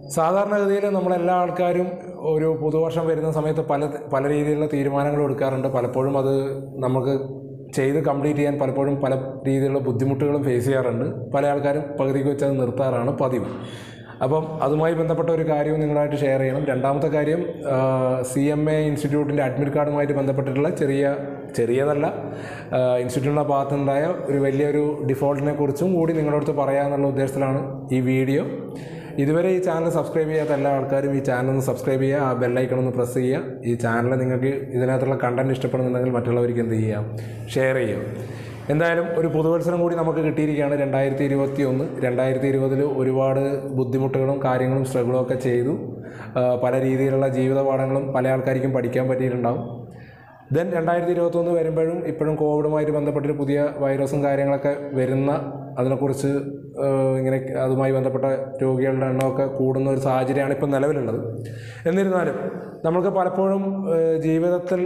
സാധാരണഗതിയിൽ നമ്മളെല്ലാ ആൾക്കാരും ഒരു പുതുവർഷം വരുന്ന സമയത്ത് പല പല രീതിയിലുള്ള തീരുമാനങ്ങൾ എടുക്കാറുണ്ട് പലപ്പോഴും അത് നമുക്ക് ചെയ്ത് കംപ്ലീറ്റ് ചെയ്യാൻ പലപ്പോഴും പല രീതിയിലുള്ള ബുദ്ധിമുട്ടുകളും ഫേസ് ചെയ്യാറുണ്ട് പല ആൾക്കാരും പകുതിക്ക് വെച്ച് അത് നിർത്താറാണ് പതിവ് അപ്പം അതുമായി ബന്ധപ്പെട്ട ഒരു കാര്യവും നിങ്ങളായിട്ട് ഷെയർ ചെയ്യണം രണ്ടാമത്തെ കാര്യം സി എം എ ഇൻസ്റ്റിറ്റ്യൂട്ടിൻ്റെ അഡ്മിറ്റ് കാർഡുമായിട്ട് ബന്ധപ്പെട്ടിട്ടുള്ള ചെറിയ ചെറിയതല്ല ഇൻസ്റ്റിറ്റ്യൂട്ടിൻ്റെ ഭാഗത്തുണ്ടായ ഒരു വലിയൊരു ഡിഫോൾട്ടിനെ കുറിച്ചും കൂടി നിങ്ങളുടെ അടുത്ത് പറയാമെന്നുള്ള ഉദ്ദേശത്തിലാണ് ഈ വീഡിയോ ഇതുവരെ ഈ ചാനൽ സബ്സ്ക്രൈബ് ചെയ്യാത്ത എല്ലാ ആൾക്കാരും ഈ ചാനൽ ഒന്ന് സബ്സ്ക്രൈബ് ചെയ്യുക ആ ബെല്ലൈക്കൺ ഒന്ന് പ്രസ് ചെയ്യുക ഈ ചാനൽ നിങ്ങൾക്ക് ഇതിനകത്തുള്ള കണ്ടൻറ്റ് ഇഷ്ടപ്പെടുന്നുണ്ടെങ്കിൽ മറ്റുള്ളവർക്ക് എന്ത് ചെയ്യാം ഷെയർ ചെയ്യുക എന്തായാലും ഒരു പുതുവത്സരം കൂടി നമുക്ക് കിട്ടിയിരിക്കുകയാണ് രണ്ടായിരത്തി ഇരുപത്തി ഒന്ന് രണ്ടായിരത്തി ഇരുപതിൽ ഒരുപാട് ബുദ്ധിമുട്ടുകളും കാര്യങ്ങളും സ്ട്രഗിളും ഒക്കെ ചെയ്തു ആ, പല രീതിയിലുള്ള ജീവിത പാഠങ്ങളും പല ആൾക്കാർക്കും പഠിക്കാൻ പറ്റിയിട്ടുണ്ടാവും ദെൻ രണ്ടായിരത്തി ഇരുപത്തൊന്ന് വരുമ്പോഴും ഇപ്പോഴും കോവിഡുമായിട്ട് ബന്ധപ്പെട്ടൊരു പുതിയ വൈറസും കാര്യങ്ങളൊക്കെ വരുന്ന അതിനെക്കുറിച്ച് ഏഹ്, ഇങ്ങനെ അതുമായി ബന്ധപ്പെട്ട രോഗികളുടെ എണ്ണമൊക്കെ കൂടുന്ന ഒരു സാഹചര്യമാണ് ഇപ്പം നിലവിലുള്ളത് എന്നിരുന്നാലും നമ്മൾക്ക് പലപ്പോഴും ഏഹ്, ജീവിതത്തിൽ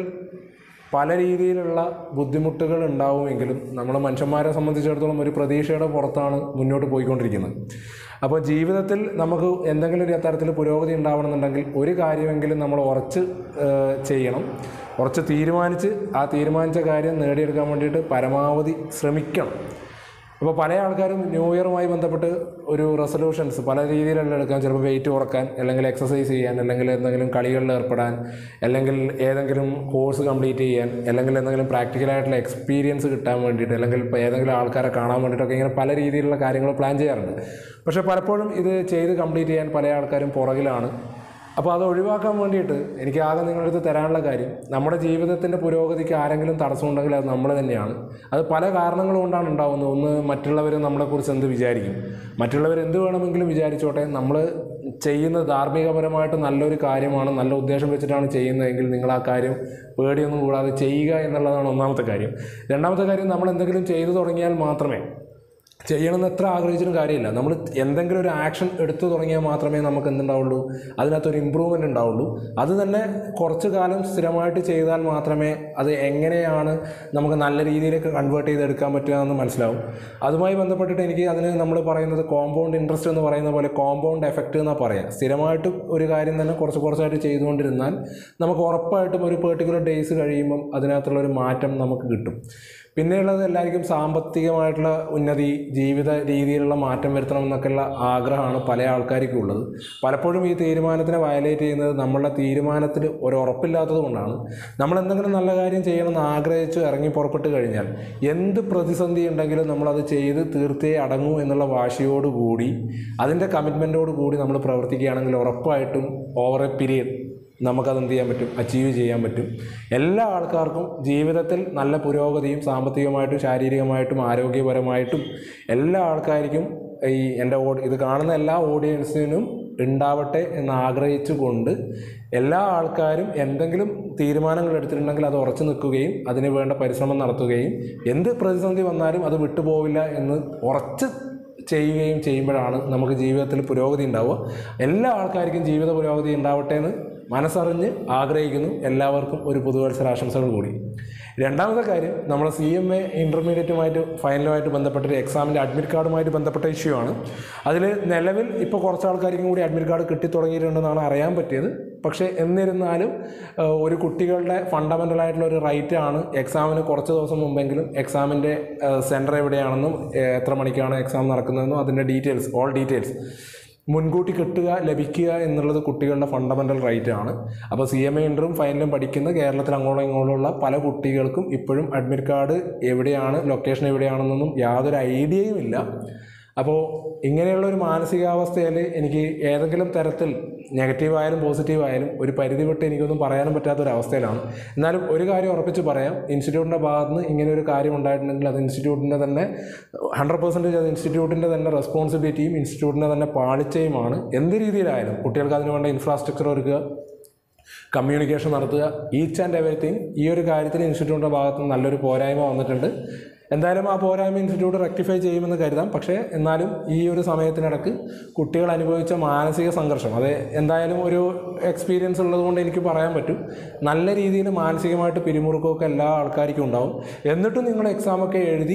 പല രീതിയിലുള്ള ബുദ്ധിമുട്ടുകൾ ഉണ്ടാവുമെങ്കിലും നമ്മൾ മനുഷ്യന്മാരെ സംബന്ധിച്ചിടത്തോളം ഒരു പ്രതീക്ഷയുടെ പുറത്താണ് മുന്നോട്ട് പോയിക്കൊണ്ടിരിക്കുന്നത് അപ്പോൾ ജീവിതത്തിൽ നമുക്ക് എന്തെങ്കിലും ഒരു തരത്തിൽ പുരോഗതി ഉണ്ടാവണമെന്നുണ്ടെങ്കിൽ ഒരു കാര്യമെങ്കിലും നമ്മൾ ഉറച്ച് ഏഹ്, ചെയ്യണം ഉറച്ച് തീരുമാനിച്ച് ആ തീരുമാനിച്ച കാര്യം നേടിയെടുക്കാൻ വേണ്ടിയിട്ട് പരമാവധി ശ്രമിക്കണം അപ്പോൾ പല ആൾക്കാരും ന്യൂ ഇയറുമായി ബന്ധപ്പെട്ട് ഒരു റെസൊല്യൂഷൻസ് പല രീതിയിലുള്ള എടുക്കാൻ ചിലപ്പോൾ വെയിറ്റ് കുറക്കാൻ അല്ലെങ്കിൽ എക്സസൈസ് ചെയ്യാൻ അല്ലെങ്കിൽ എന്തെങ്കിലും കളികളിൽ ഏർപ്പെടാൻ അല്ലെങ്കിൽ ഏതെങ്കിലും കോഴ്സ് കംപ്ലീറ്റ് ചെയ്യാൻ അല്ലെങ്കിൽ എന്തെങ്കിലും പ്രാക്ടിക്കലായിട്ടുള്ള എക്സ്പീരിയൻസ് കിട്ടാൻ വേണ്ടിയിട്ട് അല്ലെങ്കിൽ ഇപ്പോൾ ഏതെങ്കിലും ആൾക്കാരെ കാണാൻ വേണ്ടിയിട്ടൊക്കെ ഇങ്ങനെ പല രീതിയിലുള്ള കാര്യങ്ങൾ പ്ലാൻ ചെയ്യാറുണ്ട് പക്ഷേ പലപ്പോഴും ഇത് ചെയ്ത് കംപ്ലീറ്റ് ചെയ്യാൻ പല ആൾക്കാരും പുറകിലാണ് അപ്പോൾ അത് ഒഴിവാക്കാൻ വേണ്ടിയിട്ട് എനിക്ക് ആകെ നിങ്ങളുടെ അടുത്ത് തരാനുള്ള കാര്യം നമ്മുടെ ജീവിതത്തിൻ്റെ പുരോഗതിക്ക് ആരെങ്കിലും തടസ്സമുണ്ടെങ്കിൽ അത് നമ്മൾ തന്നെയാണ് അത് പല കാരണങ്ങൾ കൊണ്ടാണ് ഉണ്ടാകുന്നത് ഒന്ന് മറ്റുള്ളവർ നമ്മളെക്കുറിച്ച് എന്ത് വിചാരിക്കും മറ്റുള്ളവർ എന്ത് വേണമെങ്കിലും വിചാരിച്ചോട്ടെ നമ്മൾ ചെയ്യുന്ന ധാർമ്മികപരമായിട്ട് നല്ലൊരു കാര്യമാണ് നല്ല ഉദ്ദേശം വെച്ചിട്ടാണ് ചെയ്യുന്നതെങ്കിൽ നിങ്ങൾ ആ കാര്യം പേടിയൊന്നും കൂടാതെ ചെയ്യുക എന്നുള്ളതാണ് ഒന്നാമത്തെ കാര്യം രണ്ടാമത്തെ കാര്യം നമ്മൾ എന്തെങ്കിലും ചെയ്തു തുടങ്ങിയാൽ മാത്രമേ ചെയ്യണമെന്ന് എത്ര ആഗ്രഹിച്ചിട്ടും കാര്യമില്ല നമ്മൾ എന്തെങ്കിലും ഒരു ആക്ഷൻ എടുത്തു തുടങ്ങിയാൽ മാത്രമേ നമുക്ക് എന്തുണ്ടാവുള്ളൂ അതിനകത്തൊരു ഇമ്പ്രൂവ്മെൻ്റ് ഉണ്ടാവുള്ളൂ അത് തന്നെ കുറച്ച് കാലം സ്ഥിരമായിട്ട് ചെയ്താൽ മാത്രമേ അത് എങ്ങനെയാണ് നമുക്ക് നല്ല രീതിയിലേക്ക് കൺവേർട്ട് ചെയ്തെടുക്കാൻ പറ്റുക എന്ന് മനസ്സിലാവും അതുമായി ബന്ധപ്പെട്ടിട്ട് എനിക്ക് അതിന് നമ്മൾ പറയുന്നത് കോമ്പൗണ്ട് ഇൻട്രസ്റ്റ് എന്ന് പറയുന്ന പോലെ കോമ്പൗണ്ട് എഫക്റ്റ് എന്നാണ് പറയാം സ്ഥിരമായിട്ട് ഒരു കാര്യം തന്നെ കുറച്ച് കുറച്ചായിട്ട് ചെയ്തുകൊണ്ടിരുന്നാൽ നമുക്ക് ഉറപ്പായിട്ടും ഒരു പെർട്ടിക്കുലർ ഡേയ്സ് കഴിയുമ്പം അതിനകത്തുള്ള ഒരു മാറ്റം നമുക്ക് കിട്ടും പിന്നെയുള്ളത് എല്ലാവർക്കും സാമ്പത്തികമായിട്ടുള്ള ഉന്നതി ജീവിത രീതിയിലുള്ള മാറ്റം വരുത്തണം എന്നൊക്കെയുള്ള ആഗ്രഹമാണ് പല ആൾക്കാർക്കും ഉള്ളത് പലപ്പോഴും ഈ തീരുമാനത്തിനെ വയലേറ്റ് ചെയ്യുന്നത് നമ്മളുടെ തീരുമാനത്തിൽ ഒരു ഉറപ്പില്ലാത്തത് കൊണ്ടാണ് നമ്മൾ എന്തെങ്കിലും നല്ല കാര്യം ചെയ്യണമെന്ന് ആഗ്രഹിച്ച് ഇറങ്ങി പുറപ്പെട്ട് കഴിഞ്ഞാൽ എന്ത് പ്രതിസന്ധി ഉണ്ടെങ്കിലും നമ്മളത് ചെയ്ത് തീർത്തേ അടങ്ങൂ എന്നുള്ള വാശിയോടുകൂടി അതിൻ്റെ കമ്മിറ്റ്മെൻറ്റോട് കൂടി നമ്മൾ പ്രവർത്തിക്കുകയാണെങ്കിൽ ഉറപ്പായിട്ടും ഓവർ എ പീരിയഡ് നമുക്കത് എന്ത് ചെയ്യാൻ പറ്റും അച്ചീവ് ചെയ്യാൻ പറ്റും എല്ലാ ആൾക്കാർക്കും ജീവിതത്തിൽ നല്ല പുരോഗതിയും സാമ്പത്തികമായിട്ടും ശാരീരികമായിട്ടും ആരോഗ്യപരമായിട്ടും എല്ലാ ആൾക്കാർക്കും ഈ എൻ്റെ ഓ ഇത് കാണുന്ന എല്ലാ ഓഡിയൻസിനും ഉണ്ടാവട്ടെ എന്ന് ആഗ്രഹിച്ചുകൊണ്ട് എല്ലാ ആൾക്കാരും എന്തെങ്കിലും തീരുമാനങ്ങൾ എടുത്തിട്ടുണ്ടെങ്കിൽ അത് ഉറച്ചു നിൽക്കുകയും അതിന് വേണ്ട പരിശ്രമം നടത്തുകയും എന്ത് പ്രതിസന്ധി വന്നാലും അത് വിട്ടുപോവില്ല എന്ന് ഉറച്ച് ചെയ്യുകയും ചെയ്യുമ്പോഴാണ് നമുക്ക് ജീവിതത്തിൽ പുരോഗതി ഉണ്ടാവുക എല്ലാ ആൾക്കാർക്കും ജീവിത പുരോഗതി ഉണ്ടാവട്ടെ എന്ന് മനസ്സറിഞ്ഞ് ആഗ്രഹിക്കുന്നു എല്ലാവർക്കും ഒരു പുതുവത്സര ആശംസകൾ കൂടി രണ്ടാമത്തെ കാര്യം നമ്മൾ സി എം എ ഇൻ്റർമീഡിയറ്റുമായിട്ട് ഫൈനലുമായിട്ട് ബന്ധപ്പെട്ടൊരു എക്സാമിൻ്റെ അഡ്മിറ്റ് കാർഡുമായിട്ട് ബന്ധപ്പെട്ട ഇഷ്യൂ ആണ് അതിൽ നിലവിൽ ഇപ്പോൾ കുറച്ച് ആൾക്കാർക്കും കൂടി അഡ്മിറ്റ് കാർഡ് കിട്ടിത്തുടങ്ങിയിട്ടുണ്ടെന്നാണ് അറിയാൻ പറ്റിയത് പക്ഷേ എന്നിരുന്നാലും ഏഹ്, ഒരു കുട്ടികളുടെ ഫണ്ടമെൻ്റൽ ആയിട്ടുള്ള ഒരു റൈറ്റ് ആണ് എക്സാമിന് കുറച്ച് ദിവസം മുമ്പെങ്കിലും എക്സാമിൻ്റെ സെൻറ്റർ എവിടെയാണെന്നും ഏഹ്, എത്ര മണിക്കാണ് എക്സാം നടക്കുന്നതെന്നും അതിൻ്റെ ഡീറ്റെയിൽസ് ഓൾ ഡീറ്റെയിൽസ് മുൻകൂട്ടി കിട്ടുക ലഭിക്കുക എന്നുള്ളത് കുട്ടികളുടെ ഫണ്ടമെൻ്റൽ റൈറ്റ് ആണ് അപ്പോൾ സി എം എ ഇൻ്ററും ഫൈനലും പഠിക്കുന്ന കേരളത്തിൽ അങ്ങോളം ഇങ്ങോട്ടുമുള്ള പല കുട്ടികൾക്കും ഇപ്പോഴും അഡ്മിറ്റ് കാർഡ് എവിടെയാണ് ലൊക്കേഷൻ എവിടെയാണെന്നൊന്നും യാതൊരു ഐഡിയയും ഇല്ല അപ്പോൾ ഇങ്ങനെയുള്ള ഒരു മാനസികാവസ്ഥയിൽ എനിക്ക് ഏതെങ്കിലും തരത്തിൽ നെഗറ്റീവ് ആയാലും പോസിറ്റീവ് ആയാലും ഒരു പരിധി വിട്ട് എനിക്കൊന്നും പറയാനും പറ്റാത്ത ഒരു അവസ്ഥയിലാണ് എന്നാലും ഒരു കാര്യം ഉറപ്പിച്ച് പറയാം ഇൻസ്റ്റിറ്റ്യൂട്ടിൻ്റെ ഭാഗത്ത് നിന്ന് ഇങ്ങനെ ഒരു കാര്യം ഉണ്ടായിട്ടുണ്ടെങ്കിൽ അത് ഇൻസ്റ്റിറ്റ്യൂട്ടിൻ്റെ തന്നെ ഹൺഡ്രഡ് പെർസെൻറ്റേജ് അത് ഇൻസ്റ്റിറ്റ്യൂട്ടിൻ്റെ തന്നെ റെസ്പോൺസിബിലിറ്റിയും ഇൻസ്റ്റിറ്റ്യൂട്ടിൻ്റെ തന്നെ പാളിച്ചയുമാണ് എന്ത് രീതിയിലായാലും കുട്ടികൾക്ക് അതിന് വേണ്ട ഇൻഫ്രാസ്ട്രക്ചർ ഒരുക്കുക കമ്മ്യൂണിക്കേഷൻ നടത്തുക ഈച്ച് ആൻഡ് എവറിത്തിങ് ഈ ഒരു കാര്യത്തിൽ ഇൻസ്റ്റിറ്റ്യൂട്ടിൻ്റെ ഭാഗത്ത് നിന്ന് നല്ലൊരു പോരായ്മ വന്നിട്ടുണ്ട് എന്തായാലും ആ പോരായ്മ ഇൻസ്റ്റിറ്റ്യൂട്ട് റെക്ടിഫൈ ചെയ്യുമെന്ന് കരുതാം പക്ഷേ എന്നാലും ഈ ഒരു സമയത്തിനിടക്ക് കുട്ടികൾ അനുഭവിച്ച മാനസിക സംഘർഷം അത് എന്തായാലും ഒരു എക്സ്പീരിയൻസ് ഉള്ളതുകൊണ്ട് എനിക്ക് പറയാൻ പറ്റും നല്ല രീതിയിൽ മാനസികമായിട്ട് പിരിമുറുക്കമൊക്കെ എല്ലാ ആൾക്കാർക്കും ഉണ്ടാവും എന്നിട്ടും നിങ്ങൾ എക്സാമൊക്കെ എഴുതി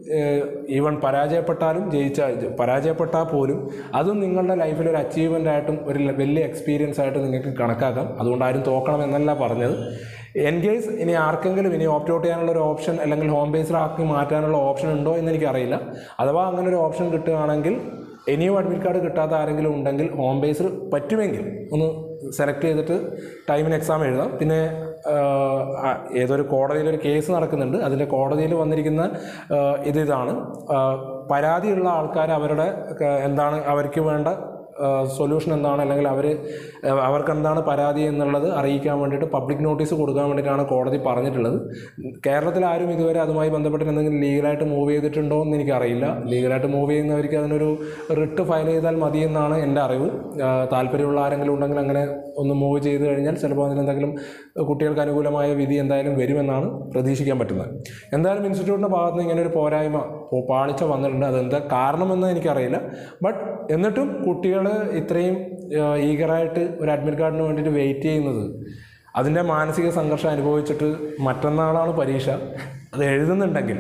ഈവൺ പരാജയപ്പെട്ടാലും ജയിച്ച പരാജയപ്പെട്ടാൽ പോലും അതും നിങ്ങളുടെ ലൈഫിൽ ഒരു അച്ചീവ്മെൻ്റ് ആയിട്ടും ഒരു ല- വലിയ എക്സ്പീരിയൻസ് ആയിട്ട് നിങ്ങൾക്ക് കണക്കാക്കാം അതുകൊണ്ട് ആരും തോക്കണം എന്നല്ല പറഞ്ഞത് എൻ കേസ് ഇനി ആർക്കെങ്കിലും ഇനി ഓപ്റ്റ് ഔട്ട് ചെയ്യാനുള്ള ഒരു ഓപ്ഷൻ അല്ലെങ്കിൽ ഹോം ബേസ്ഡ് മാറ്റാനുള്ള ഓപ്ഷൻ ഉണ്ടോ എന്ന് എനിക്കറിയില്ല അഥവാ അങ്ങനെ ഒരു ഓപ്ഷൻ കിട്ടുകയാണെങ്കിൽ ഇനിയും അഡ്മിറ്റ് കാർഡ് കിട്ടാത്ത ആരെങ്കിലും ഉണ്ടെങ്കിൽ ഹോം ബേസിൽ പറ്റുമെങ്കിൽ ഒന്ന് സെലക്ട് ചെയ്തിട്ട് ടൈമിന് എക്സാം എഴുതാം പിന്നെ ആഹ്, ആ, ഏതൊരു കോടതിയിലൊരു കേസ് നടക്കുന്നുണ്ട് അതിൻ്റെ കോടതിയിൽ വന്നിരിക്കുന്ന ആഹ്, ഇത് ഇതാണ് ആഹ്, പരാതിയുള്ള ആൾക്കാർ അവരുടെ ക- എന്താണ് അവർക്ക് വേണ്ട സൊല്യൂഷൻ എന്താണ് അല്ലെങ്കിൽ അവർ അവർക്ക് എന്താണ് പരാതി എന്നുള്ളത് അറിയിക്കാൻ വേണ്ടിയിട്ട് പബ്ലിക് നോട്ടീസ് കൊടുക്കാൻ വേണ്ടിയിട്ടാണ് കോടതി പറഞ്ഞിട്ടുള്ളത് കേരളത്തിൽ ആരും ഇതുവരെ അതുമായി ബന്ധപ്പെട്ട് എന്തെങ്കിലും ലീഗലായിട്ട് മൂവ് ചെയ്തിട്ടുണ്ടോ എന്ന് എനിക്കറിയില്ല ലീഗലായിട്ട് മൂവ് ചെയ്യുന്നവർക്ക് അതിനൊരു റിട്ട് ഫയൽ ചെയ്താൽ മതി എന്നാണ് എൻ്റെ അറിവ് ആ, താല്പര്യമുള്ള ആരെങ്കിലും ഉണ്ടെങ്കിൽ അങ്ങനെ ഒന്ന് മൂവ് ചെയ്ത് കഴിഞ്ഞാൽ ചിലപ്പോൾ അതിനെന്തെങ്കിലും കുട്ടികൾക്ക് അനുകൂലമായ വിധി എന്തായാലും വരുമെന്നാണ് പ്രതീക്ഷിക്കാൻ പറ്റുന്നത് എന്തായാലും ഇൻസ്റ്റിറ്റ്യൂട്ടിൻ്റെ ഭാഗത്ത് നിന്ന് ഇങ്ങനെ ഒരു പോരായ്മ പോ- പാളിച്ച വന്നിട്ടുണ്ട് അതെന്താ കാരണമെന്ന് എനിക്കറിയില്ല ബട്ട് എന്നിട്ടും കുട്ടികൾ ഇത്രയും ഈഗറായിട്ട് ഒരു അഡ്മിറ്റ് കാർഡിന് വേണ്ടിയിട്ട് വെയിറ്റ് ചെയ്യുന്നത് അതിൻ്റെ മാനസിക സംഘർഷം അനുഭവിച്ചിട്ട് മറ്റന്നാളാണ് പരീക്ഷ അത് എഴുതുന്നുണ്ടെങ്കിൽ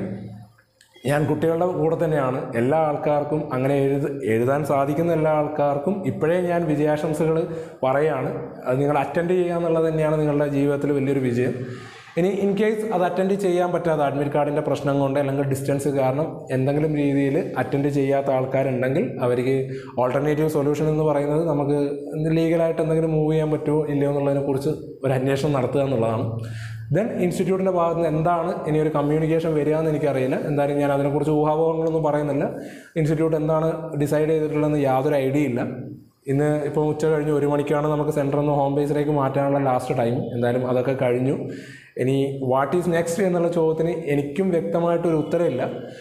ഞാൻ കുട്ടികളുടെ കൂടെ തന്നെയാണ് എല്ലാ ആൾക്കാർക്കും അങ്ങനെ എഴുത് എഴുതാൻ സാധിക്കുന്ന എല്ലാ ആൾക്കാർക്കും ഇപ്പോഴേ ഞാൻ വിജയാശംസകൾ പറയാണ് അത് നിങ്ങൾ അറ്റൻഡ് ചെയ്യുക എന്നുള്ളത് തന്നെയാണ് നിങ്ങളുടെ ജീവിതത്തിൽ വലിയൊരു വിജയം ഇനി ഇൻ കേസ് അത് അറ്റൻഡ് ചെയ്യാൻ പറ്റാതെ അഡ്മിറ്റ് കാർഡിൻ്റെ പ്രശ്നം കൊണ്ട് അല്ലെങ്കിൽ ഡിസ്റ്റൻസ് കാരണം എന്തെങ്കിലും രീതിയിൽ അറ്റൻഡ് ചെയ്യാത്ത ആൾക്കാരുണ്ടെങ്കിൽ അവർക്ക് ഓൾട്ടർനേറ്റീവ് സൊല്യൂഷൻ എന്ന് പറയുന്നത് നമുക്ക് ലീഗലായിട്ട് എന്തെങ്കിലും മൂവ് ചെയ്യാൻ പറ്റുമോ ഇല്ലയോ എന്നുള്ളതിനെക്കുറിച്ച് ഒരു അന്വേഷണം നടത്തുക എന്നുള്ളതാണ് ദെൻ ഇൻസ്റ്റിറ്റ്യൂട്ടിൻ്റെ ഭാഗത്ത് നിന്ന് എന്താണ് ഇനി ഒരു കമ്മ്യൂണിക്കേഷൻ വരിക എന്ന് എനിക്കറിയില്ല എന്തായാലും ഞാൻ അതിനെക്കുറിച്ച് ഊഹാപോഹങ്ങളൊന്നും പറയുന്നില്ല ഇൻസ്റ്റിറ്റ്യൂട്ട് എന്താണ് ഡിസൈഡ് ചെയ്തിട്ടുള്ളതെന്ന് യാതൊരു ഐഡിയ ഇല്ല ഇന്ന് ഇപ്പോൾ ഉച്ച കഴിഞ്ഞ് ഒരു മണിക്കാണ് നമുക്ക് സെൻറ്ററിൽ നിന്ന് ഹോം ബേസിലേക്ക് മാറ്റാനുള്ള ലാസ്റ്റ് ടൈം എന്തായാലും അതൊക്കെ കഴിഞ്ഞു ഇനി വാട്ട് ഈസ് നെക്സ്റ്റ് എന്നുള്ള ചോദ്യത്തിന് എനിക്കും വ്യക്തമായിട്ടൊരു ഉത്തരമില്ല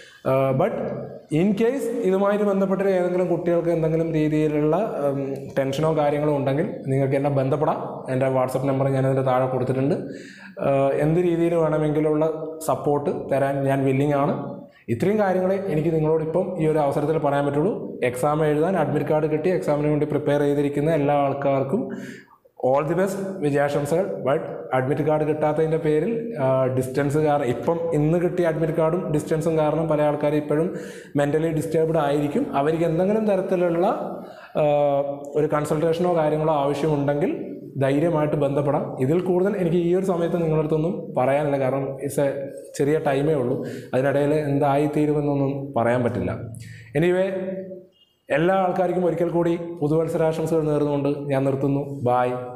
ബട്ട് ഇൻ കേസ് ഇതുമായിട്ട് ബന്ധപ്പെട്ട് ഏതെങ്കിലും കുട്ടികൾക്ക് എന്തെങ്കിലും രീതിയിലുള്ള ഉം, ടെൻഷനോ കാര്യങ്ങളോ ഉണ്ടെങ്കിൽ നിങ്ങൾക്ക് എന്നെ ബന്ധപ്പെടാം എൻ്റെ വാട്സപ്പ് നമ്പർ ഞാനതിൻ്റെ താഴെ കൊടുത്തിട്ടുണ്ട് ആഹ്, എന്ത് രീതിയിൽ വേണമെങ്കിലുള്ള സപ്പോർട്ട് തരാൻ ഞാൻ വില്ലിംഗ് ആണ് ഇത്രയും കാര്യങ്ങളെ എനിക്ക് നിങ്ങളോട് ഇപ്പം ഈ ഒരു അവസരത്തിൽ പറയാൻ പറ്റുള്ളൂ എക്സാം എഴുതാൻ അഡ്മിറ്റ് കാർഡ് കിട്ടി എക്സാമിന് വേണ്ടി പ്രിപ്പയർ ചെയ്തിരിക്കുന്ന എല്ലാ ആൾക്കാർക്കും ഓൾ ദി ബെസ്റ്റ് വിജയാശംസകൾ ബട്ട് അഡ്മിറ്റ് കാർഡ് കിട്ടാത്തതിൻ്റെ പേരിൽ ഡിസ്റ്റൻസ് കാരണം ഇപ്പം ഇന്ന് കിട്ടിയ അഡ്മിറ്റ് കാർഡും ഡിസ്റ്റൻസും കാരണം പല ആൾക്കാരും ഇപ്പോഴും മെൻ്റലി ഡിസ്റ്റർബ്ഡ് ആയിരിക്കും അവർക്ക് എന്തെങ്കിലും തരത്തിലുള്ള ആ, ഒരു കൺസൾട്ടേഷനോ കാര്യങ്ങളോ ആവശ്യമുണ്ടെങ്കിൽ ധൈര്യമായിട്ട് ബന്ധപ്പെടാം ഇതിൽ കൂടുതൽ എനിക്ക് ഈ ഒരു സമയത്ത് നിങ്ങളുടെ അടുത്തൊന്നും പറയാനില്ല കാരണം ഇറ്റ്സ് എ ചെറിയ ടൈമേ ഉള്ളൂ അതിനിടയിൽ എന്തായിത്തീരുമെന്നൊന്നും പറയാൻ പറ്റില്ല എനിവേ എല്ലാ ആൾക്കാർക്കും ഒരിക്കൽ കൂടി പുതുവത്സരാശംസകൾ നേർന്നുകൊണ്ട് ഞാൻ നിർത്തുന്നു ബായ്